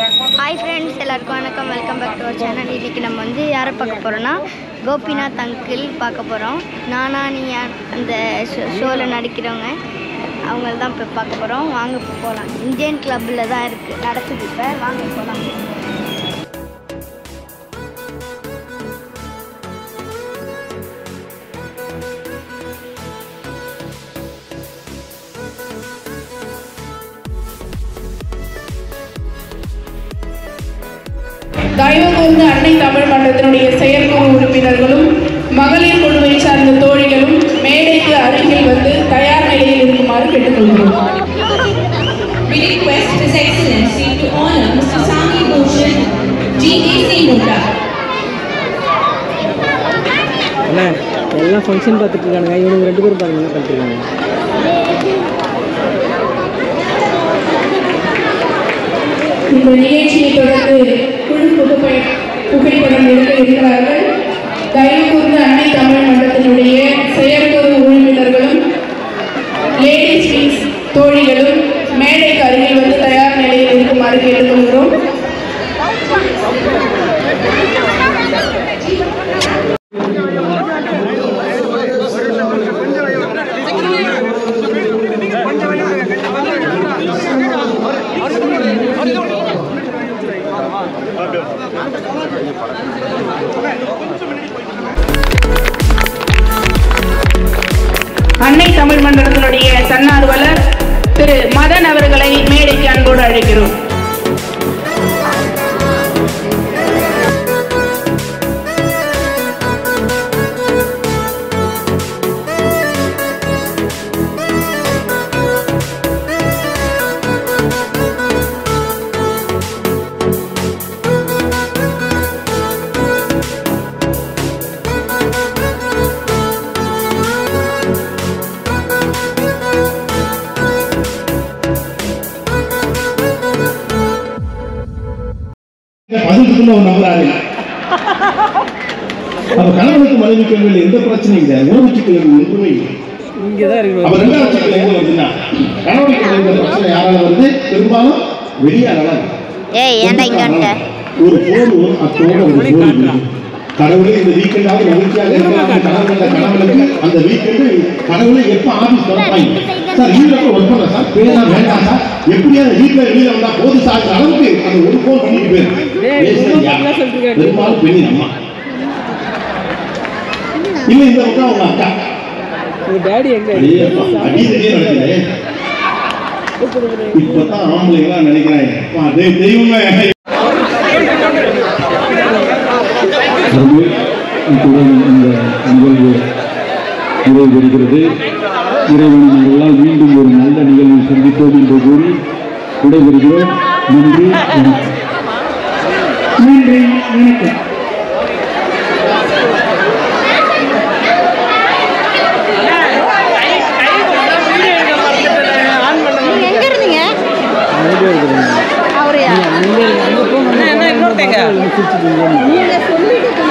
Hi friends எல்லாருக்கும் வணக்கம் welcome back to our channel இன்றைக்கி நம்ம வந்து யாரை பார்க்க போகிறோன்னா கோபிநாத் அங்கிள் பார்க்க போகிறோம் நானா நீ யார் அந்த ஷோவில் நடிக்கிறவங்க அவங்கள தான் இப்போ பார்க்க போகிறோம் வாங்க இப்போ போகலாம் இந்தியன் கிளப்பில் தான் இருக்குது நடக்குது இப்போ வாங்க போகலாம் தயவு கூர்ந்த அன்னை தமிழ் மன்றத்தினுடைய செயற்குழு உறுப்பினர்களும் மகளிர் குழுவை சார்ந்த தோழிகளும் மேடைக்கு அருகில் வந்து தயார் நிலையில் இருக்குமாறு கேட்டுக்கொள்கிறோம் We request His Excellency to honor Mr. Sami Bhushan G.A.C. Munda. அண்ணா எல்லாம் ஃபங்க்ஷன் பார்த்துட்டு இருக்கானுங்க இவனுங்க ரெண்டு பேரும் பாருங்க என்ன பண்ணிட்டு இருக்காங்க இந்த நிகழ்ச்சியை தொடர்ந்து குழு புகைப்பட புகைப்படம் எடுக்க இருக்கிறார்கள் தயவு கூர்ந்த அன்னை தமிழ் மன்றத்தினுடைய செயற்குழு உறுப்பினர்களும் லேடிஸ் விங்ஸ் தோழிகளும் மேடைக்கு அருகில் வந்து தயார் நிலையில் இருக்குமாறு கேட்டுக்கொள்கிறோம் அன்னை தமிழ் மன்றத்தினுடைய தன்னார்வலர் திரு மதன் அவர்களை மேடைக்கு அன்போடு அழைக்கிறோம் பதில் இருக்குன்னு அவர் நம்புறாரு அப்ப கணவனுக்கு மனைவிக்கு எந்த பிரச்சனையும் இல்லை உறவு சிக்கல் ஒன்றுமே இல்லை இங்கே தான் இருக்கு அப்ப ரெண்டாவது சிக்கல் எங்க வருதுன்னா கணவனுக்கு மனைவி பிரச்சனை யாரால வருது பெரும்பாலும் வெளியால ஏய் ஏன்டா இங்கே வந்துட்ட ஒரு போன் ஒரு அத்தோட ஒரு போன் இருக்கு. கடவுளே இந்த வீக்கெண்டாவது மகிழ்ச்சியாக இருக்கலாம் கணவன் கணவனுக்கு அந்த வீக்கெண்டு கடவுளே எப்ப ஆபீஸ் திறப்பாங்க சார் வீட்டுல ஒர்க் பண்றேன் சார் பேசா வேண்டாம் சார் எப்படியாவது வீட்டுல வெளியில வந்தா போது சார் அளவுக்கு அந்த ஒரு போன் பண்ணிட்டு டேய், போயிரு ரொம்ப நல்லா சொல்லிருக்காரு. பெரும்பாலும் பெண்ணி அம்மா இல்ல இந்த பக்கம் அவங்க அக்கா உங்கள் டேடி எங்கே ஐயப்பா, அடிதடியே நடக்குது இப்பதான் ஆம்பளைங்களா நினைக்கிறாங்க அப்பா, தெய்- தெய்வமே அருமை இத்துடன் இந்த நிகழ்வு நிறைவேறுகிறது இறைவனின் அருளால் மீண்டும் ஒரு நல்ல நிகழ்வில் சந்திப்போம் என்று கூறி விடைபெறுகிறோம் நன்றி வணக்கம் நன்றி வணக்கம் நீங்கள் எங்கே இருந்தீங்க அங்கே இருக்கிறாங்க அவரையா அங்கே அங்கே போகணும் நீங்கள் சொல்லிட்டு